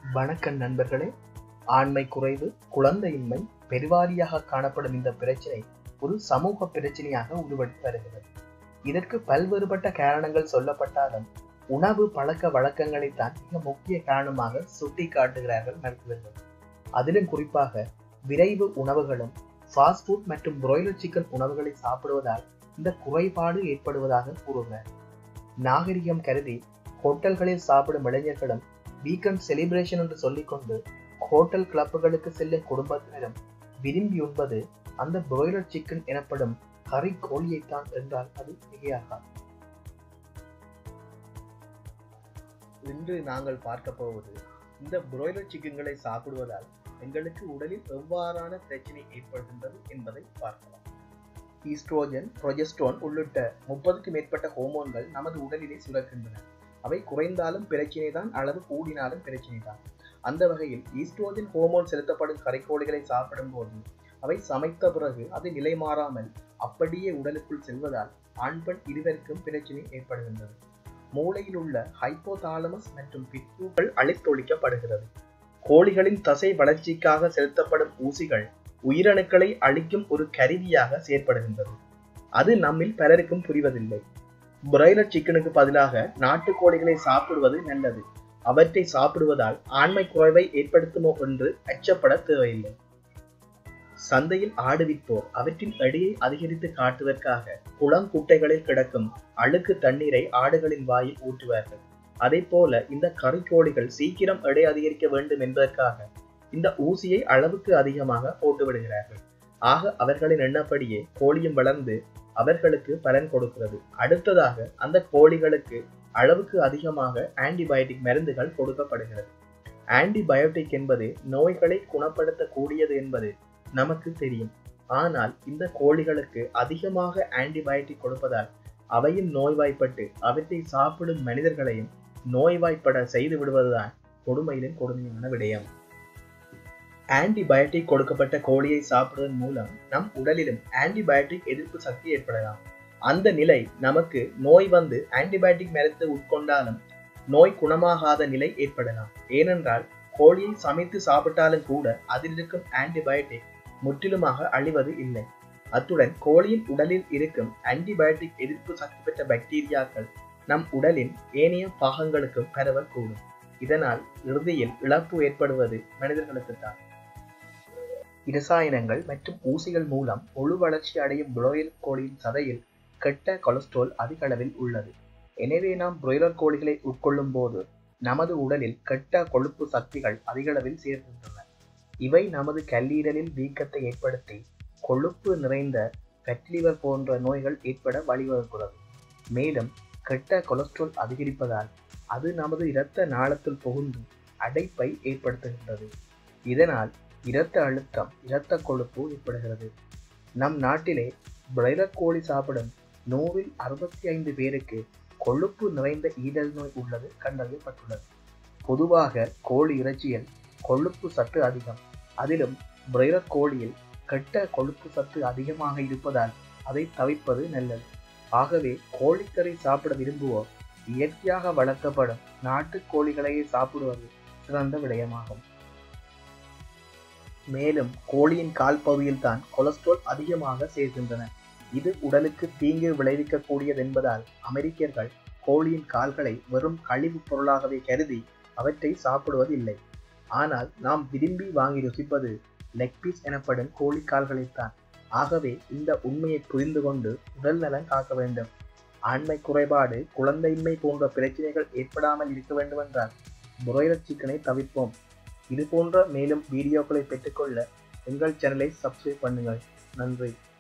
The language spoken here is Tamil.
வணக்கம் நண்பர்களே ஆண்மை குறைவு குழந்தையின்மை பெருவாரியாக காணப்படும் இந்த பிரச்சனை ஒரு சமூக பிரச்சனையாக உருவெடுத்து வருகிறது இதற்கு பல்வேறுபட்ட காரணங்கள் சொல்லப்பட்டாலும் உணவு பழக்க வழக்கங்களை தான் மிக முக்கிய காரணமாக சுட்டி காட்டுகிறார்கள் மருத்துவர்கள் அதிலும் குறிப்பாக விரைவு உணவுகளும் ஃபாஸ்ட் ஃபுட் மற்றும் புரோய்லர் சிக்கன் உணவுகளை சாப்பிடுவதால் இந்த குறைபாடு ஏற்படுவதாக கூறுகிறார் நாகரிகம் கருதி ஹோட்டல்களில் சாப்பிடும் இளைஞர்களும் வீக்கெண்ட் செலிப்ரேஷன் என்று சொல்லிக்கொண்டு ஹோட்டல் கிளப்புகளுக்கு செல்லும் குடும்பத்தினரும் விரும்பி உண்பது அந்த புரோய்லர் சிக்கன் எனப்படும் கறி கோழியைத்தான் என்றால் அது மிகையாகாது இன்று நாங்கள் பார்க்க போவது இந்த புரோய்லர் சிக்கன்களை சாப்பிடுவதால் எங்களுக்கு உடலில் எவ்வாறான பிரச்சனை ஏற்படுகின்றது என்பதை பார்க்கலாம் ஈஸ்ட்ரோஜன் ப்ரொஜெஸ்ட்ரோன் உள்ளிட்ட முப்பதுக்கும் மேற்பட்ட ஹோமோன்கள் நமது உடலிலே சுரக்கின்றன அவை குறைந்தாலும் பிரச்சினை தான் அளவு கூடினாலும் பிரச்சினை தான் அந்த வகையில் ஈஸ்ட்ரோஜன் ஹோமோன் செலுத்தப்படும் கரைக்கோழிகளை சாப்பிடும் போது அவை சமைத்த பிறகு அது நிலை மாறாமல் அப்படியே உடலுக்குள் செல்வதால் ஆண் பெண் இருவருக்கும் பிரச்சினை ஏற்படுகின்றது மூளையில் உள்ள ஹைப்போதாலமஸ் மற்றும் பிட்யூக்கள் அழித்தொழிக்கப்படுகிறது கோழிகளின் தசை வளர்ச்சிக்காக செலுத்தப்படும் ஊசிகள் உயிரணுக்களை அழிக்கும் ஒரு கருவியாக செயற்படுகின்றது அது நம்மில் பலருக்கும் புரிவதில்லை பிராய்லர் சிக்கனுக்கு பதிலாக நாட்டுக்கோழிகளை சாப்பிடுவது நல்லது அவற்றை சாப்பிடுவதால் ஆண்மை குறைவை ஏற்படுத்துமோ என்று அச்சப்பட தேவையில்லை சந்தையில் ஆடு விற்போர் அவற்றின் எடையை அதிகரித்து காட்டுவதற்காக குளம் குட்டைகளில் கிடக்கும் அழுக்கு தண்ணீரை ஆடுகளின் வாயில் ஊற்றுவார்கள் அதே போல இந்த கறிக்கோழிகள் சீக்கிரம் எடை அதிகரிக்க வேண்டும் என்பதற்காக இந்த ஊசியை அளவுக்கு அதிகமாக போட்டு விடுகிறார்கள் ஆக அவர்களின் எண்ணப்படியே கோழியும் வளர்ந்து அவர்களுக்கு பலன் கொடுக்கிறது அடுத்ததாக அந்த கோழிகளுக்கு அளவுக்கு அதிகமாக ஆன்டிபயோட்டிக் மருந்துகள் கொடுக்கப்படுகிறது ஆன்டிபயோட்டிக் என்பது நோய்களை குணப்படுத்தக்கூடியது என்பது நமக்கு தெரியும் ஆனால் இந்த கோழிகளுக்கு அதிகமாக ஆன்டிபயோட்டிக் கொடுப்பதால் அவையும் நோய்வாய்ப்பட்டு அவற்றை சாப்பிடும் மனிதர்களையும் நோய்வாய்ப்பட செய்து விடுவதுதான் கொடுமையிலும் கொடுமையான விடயம் ஆன்டிபயோட்டிக் கொடுக்கப்பட்ட கோழியை சாப்பிடுவதன் மூலம் நம் உடலிலும் ஆன்டிபயோட்டிக் எதிர்ப்பு சக்தி ஏற்படலாம் அந்த நிலை நமக்கு நோய் வந்து ஆன்டிபயோட்டிக் மருந்து உட்கொண்டாலும் நோய் குணமாகாத நிலை ஏற்படலாம் ஏனென்றால் கோழியை சமைத்து சாப்பிட்டாலும் கூட அதில் இருக்கும் ஆன்டிபயோட்டிக் முற்றிலுமாக அழிவது இல்லை அத்துடன் கோழியின் உடலில் இருக்கும் ஆன்டிபயோட்டிக் எதிர்ப்பு சக்தி பெற்ற பாக்டீரியாக்கள் நம் உடலின் ஏனைய பாகங்களுக்கும் பரவல் கூடும் இதனால் இறுதியில் இழப்பு ஏற்படுவது மனிதர்களுக்கு தான் இரசாயனங்கள் மற்றும் ஊசிகள் மூலம் முழு வளர்ச்சி அடையும் புரோயல் கோழியின் சதையில் கெட்ட கொலஸ்ட்ரால் அதிக அளவில் உள்ளது எனவே நாம் புரோய்லர் கோழிகளை உட்கொள்ளும் போது நமது உடலில் கெட்ட கொழுப்பு சக்திகள் அதிக அளவில் சேர்கின்றன இவை நமது கல்லீரலில் வீக்கத்தை ஏற்படுத்தி கொழுப்பு நிறைந்த ஃபெட்லிவர் போன்ற நோய்கள் ஏற்பட வழிவகுக்கிறது மேலும் கெட்ட கொலஸ்ட்ரால் அதிகரிப்பதால் அது நமது இரத்த நாளத்தில் புகுந்து அடைப்பை ஏற்படுத்துகின்றது இதனால் இரத்த அழுத்தம் இரத்த கொழுப்பு ஏற்படுகிறது நம் நாட்டிலே பிராய்லர் கோழி சாப்பிடும் நூறில் அறுபத்தி ஐந்து பேருக்கு கொழுப்பு நிறைந்த ஈரல் நோய் உள்ளது கண்டறியப்பட்டுள்ளது பொதுவாக கோழி இறைச்சியில் கொழுப்பு சத்து அதிகம் அதிலும் பிராய்லர் கோழியில் கெட்ட கொழுப்பு சத்து அதிகமாக இருப்பதால் அதை தவிர்ப்பது நல்லது ஆகவே கோழிக்கறி சாப்பிட விரும்புவோர் இயற்கையாக வளர்க்கப்படும் நாட்டு கோழிகளையே சாப்பிடுவது சிறந்த விடயமாகும் மேலும் கோழியின் கால் பகுதியில் தான் கொலஸ்ட்ரால் அதிகமாக சேர்க்கின்றன இது உடலுக்கு தீங்கு விளைவிக்கக்கூடியது என்பதால் அமெரிக்கர்கள் கோழியின் கால்களை வெறும் கழிவுப் பொருளாகவே கருதி அவற்றை சாப்பிடுவதில்லை ஆனால் நாம் விரும்பி வாங்கி ருசிப்பது லெக் பீஸ் எனப்படும் கோழி கால்களைத்தான் ஆகவே இந்த உண்மையை புரிந்து கொண்டு உடல் நலன் காக்க வேண்டும் ஆண்மை குறைபாடு குழந்தையின்மை போன்ற பிரச்சனைகள் ஏற்படாமல் இருக்க வேண்டுமென்றால் புரோய்லர் சிக்கனை தவிர்ப்போம் இது போன்ற மேலும் வீடியோக்களை பெற்றுக்கொள்ள எங்கள் சேனலை சப்ஸ்கிரைப் பண்ணுங்கள் நன்றி